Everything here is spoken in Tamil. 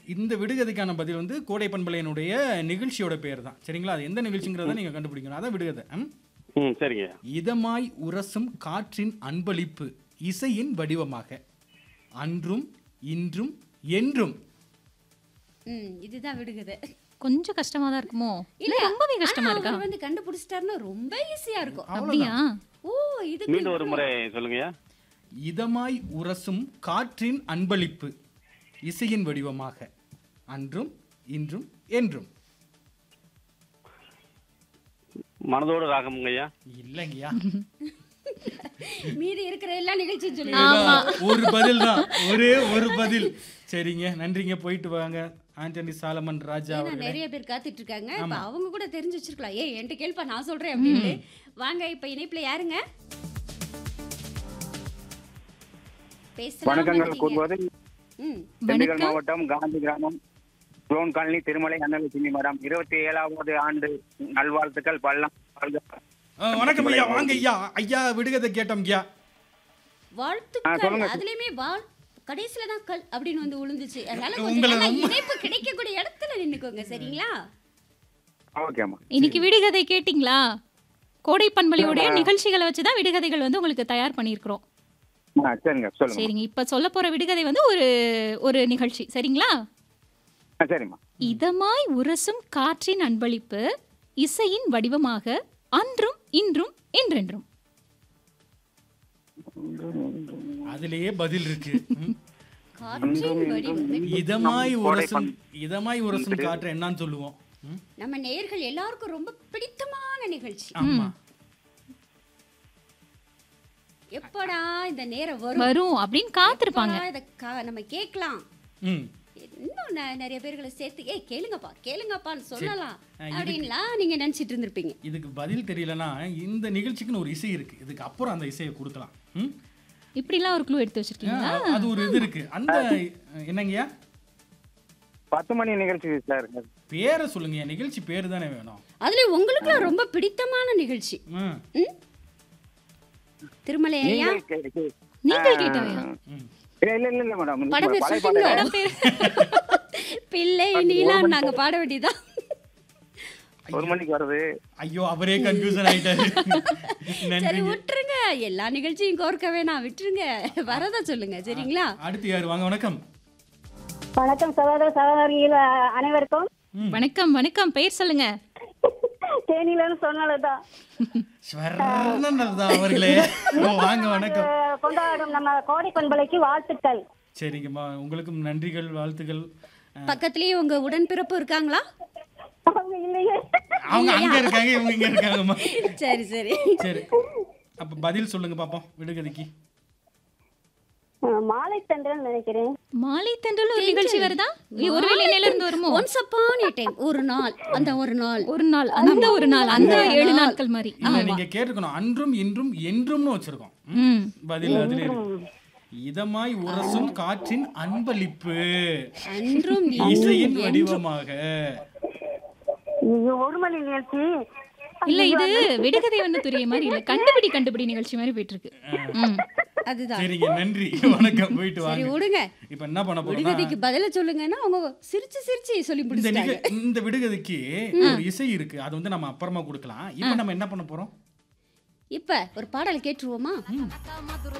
இந்த விடுகதைக்கான பதில் வந்து கோடை பண்பலையனுடைய நிகழ்ச்சியோட பேர் தான் சரிங்களா அது எந்த நிகழ்ச்சிங்கிறத நீங்க கண்டுபிடிக்கணும் அதான் விடுகதை ம்? ம் சரிங்க இதமாய் உரசும் காற்றின் அன்பளிப்பு இசையின் வடிவமாக அன்றும் இன்றும் என்றும் ம் இதுதான் விடுகதை கொஞ்சம் கஷ்டமா தான் இருக்குமோ இல்ல ரொம்பவே கஷ்டமா ஆனா இருக்கா அவர் வந்து கண்டுபிடிச்சிட்டாருன்னா ரொம்ப ஈஸியா இருக்கும் அப்படியா ஓ இது மீண்டும் ஒரு முறை சொல்லுங்கய்யா இதமாய் உரசும் காற்றின் அன்பளிப்பு இசையின் வடிவமாக அன்றும் இன்றும் என்றும் மனதோடு ராகமுங்கய்யா இல்லைங்கய்யா மீதி இருக்கிற எல்லா நிகழ்ச்சியும் சொல்லி ஒரு பதில் தான் ஒரே ஒரு பதில் சரிங்க நன்றிங்க போயிட்டு வாங்க ஆண்டனி சாலமன் ராஜா ஏன்னா அவர்களே நிறைய பேர் காத்துட்டு இருக்காங்க இப்ப அவங்க கூட தெரிஞ்சு வச்சிருக்கலாம் ஏய் என்கிட்ட கேள்ப்பா நான் சொல்றேன் அப்படின்னு வாங்க இப்ப இணைப்புல யாருங்க பேசலாம் வணக்கங்கள் வந்துட்டீங்க. கூறுவது ம் திண்டுக்கல் மாவட்டம் காந்தி கிராமம் குளோன் காலனி திருமலை அன்னலட்சுமி மரம் இருபத்தி ஏழாவது ஆண்டு நல்வாழ்த்துக்கள் பள்ளம் வாழ்க. ஆ, வணக்கம் ஐயா வாங்க ஐயா ஐயா விடுகதை கேட்டோம் ஐயா ஆ, வாழ்த்துக்கள் சொல்லுங்க. அதுலயுமே வாழ் கடைசில தான் கல் அப்படின்னு வந்து விழுந்துச்சு அதனால கொஞ்சம் உங்களை நல்லா ரொம்ப- இணைப்பு கிடைக்கக்கூடிய இடத்துல நின்னுக்கோங்க சரிங்களா ஓகேம்மா இன்னைக்கு விடுகதை கேட்டிங்களா கோடை பண்பலையோடைய நிகழ்ச்சிகளை வச்சு தான் விடுகதைகள் வந்து உங்களுக்கு தயார் பண்ணியிருக்கிறோம் ஆ சரிங்க சொல்லுங்க சரிங்க இப்ப சொல்ல போற விடுகதை வந்து ஒரு ஒரு நிகழ்ச்சி சரிங்களா ஆ சரிம்மா இதமாய் உரசும் காற்றின் அன்பளிப்பு இசையின் வடிவமாக அன்றும் இன்றும் என்றென்றும் அதுலயே பதில் இருக்கு ம். காற்றின் வடிவம் இதமாய் உரசும் இதமாய் உரசும் காற்று என்னன்னு சொல்லுவோம் ம்? நம்ம நேயர்கள் எல்லாருக்கும் ரொம்ப பிடித்தமான நிகழ்ச்சி ஆமா எப்படா இந்த நேரம் வரும் வரும் அப்படின்னு காத்திருப்பாங்க எப்படா இத கா- நம்ம கேட்கலாம் ம் இன்னும் ந- நிறைய பேர்களை சேர்த்து ஏய் கேளுங்கப்பா கேளுங்கப்பான்னு சொல்லலாம் ஆ, இதுக்கு- அப்படின்லாம் நீங்க நினைச்சிட்டு இருந்திருப்பீங்க இதுக்கு பதில் தெரியலனா இந்த நிகழ்ச்சிக்குன்னு ஒரு இசை இருக்கு இதுக்கு அப்புறம் அந்த இசையை கொடுக்கலாம் ம்? இப்படிலாம் ஒரு க்ளூ எடுத்து வச்சிருக்கீங்களா ஆ, அது ஒரு இது இருக்கு அந்த என்னங்கய்யா பத்து மணி நிகழ்ச்சி சார் பேரை சொல்லுங்க நிகழ்ச்சி பேர் தானே வேணும் அதுல உங்களுக்கு ரொம்ப பிடித்தமான நிகழ்ச்சி ம், ம்? திருமலை ஐயா நீங்கள் கே- கே- நீங்கள் கேட்டவையா ம். இல்ல இல்ல இல்ல இல்ல மேடம் படம் பேர் பழைய சொல்லுங்க. பாடல் படம் பேர் பிள்ளை நீலாம் நாங்க பாட வேண்டியதா ஒரு மணிக்கு வருது ஐயோ அவரே கன்ஃபியூசன் ஆயிட்டாரு சரி நன்றி விட்டுருங்க எல்லா நிகழ்ச்சியும் கோர்க்க வேணாம் விட்டுருங்க வரதா சொல்லுங்க சரிங்களா அடுத்து யார் வாங்க வணக்கம் வணக்கம் சகோதர சகோதரிகள் அ- அனைவருக்கும் வணக்கம் வணக்கம் பெயர் சொல்லுங்க தேனியிலன்னு சொன்னதுதான் ஸ்வர்ணன் தான் அவர்களே ஓ, வாங்க வணக்கம் அஹ் கொண்டாடும் நம்ம கோடை பண்பலைக்கு வாழ்த்துக்கள் சரிங்கம்மா உங்களுக்கும் நன்றிகள் வாழ்த்துக்கள் பக்கத்துலயே உங்க உடன்பிறப்பு இருக்காங்களா அவங்க இல்லையே அவங்க அங்க இருக்காங்க இவங்க இங்க இருக்காங்கம்மா சரி சரி சரி அப்ப பதில் சொல்லுங்க பாப்போம் விடுகதைக்கு அஹ் மாலை தண்டல் நினைக்கிறேன் மாலை தென்றல் ஒரு நிகழ்ச்சி வருதா இல்ல ஒருவேளை என்னையில இருந்து வருமோ ஒன்ஸ் அப்பான் டைம் ஒரு நாள் அந்த ஒரு நாள் ஒரு நாள் அந்த ஒரு நாள் அந்த ஏழு நாட்கள் மாதிரி இல்ல நீங்க கேட்டுக்கணும் அன்றும் இன்றும் என்றும்னு வச்சிருக்கோம் ம்? ம் பதில் அதுல இருக்கு இதமாய் உரசும் காற்றின் அன்பளிப்பு அன்றும் இசையின் வடிவமாக இது ஒரு மணி நிகழ்ச்சி இல்ல இது விடுகதை வந்து துரிய மாதிரி இல்ல கண்டுபிடி கண்டுபிடி நிகழ்ச்சி மாதிரி போயிட்டு இருக்கு ம். அதுதான் சரிங்க நன்றி வணக்கம் போயிட்டு சரி வாங்க விடுங்க இப்ப என்ன பண்ண போறோம்னா விடுகதைக்கு பதில சொல்லுங்கன்னா அவங்க சிரிச்சு சிரிச்சு சொல்லி இந்த பிடிச்சிட்டாங்க நிக இந்த விடுகதைக்கு ஒரு இசை இருக்கு அது வந்து நம்ம அப்புறமா கொடுக்கலாம் இப்போ நம்ம என்ன பண்ண போறோம் இப்ப ஒரு பாடல் கேட்டுருவோமா